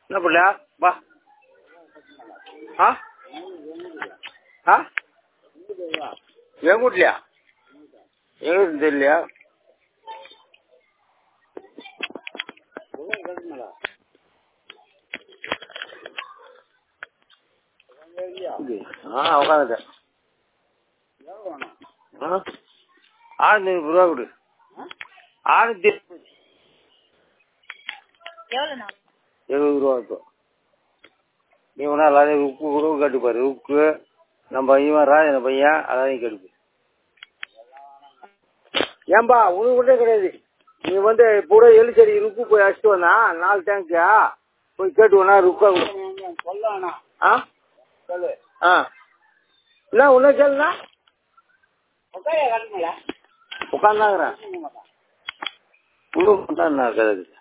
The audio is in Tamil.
என்ன பண்ணல வா ஆ ஆ என் வீட்லையா எங்க வீட்டு தெரியலையா ஆ உட்காந்துட்டேன் ஆ ஆயிரத்தி ஐநூறு ரூபா கொடு ஆயிரத்தி எவ்வளோண்ணா எழுபது ரூபா இப்போ நீ ஒன்றா எல்லாரையும் உப்பு கூட கேட்டுப்பாரு உப்பு நம்ம இவன் ராஜன பையன் அதையும் கேட்டுப்பாரு ஏன்பா உனக்கு கூட கிடையாது நீ வந்து கூட எலிச்செடி உப்பு போய் அடிச்சுட்டு வந்தா நாலு டேங்க்கா போய் கேட்டு வேணா ருக்கா சொல்லண்ணா ஆ சொல்லு ஆ என்ன உன்ன கேளுண்ணா உட்கார கட்டுங்களா உட்காந்தாங்கிறேன் உள்ள உட்காந்து கதை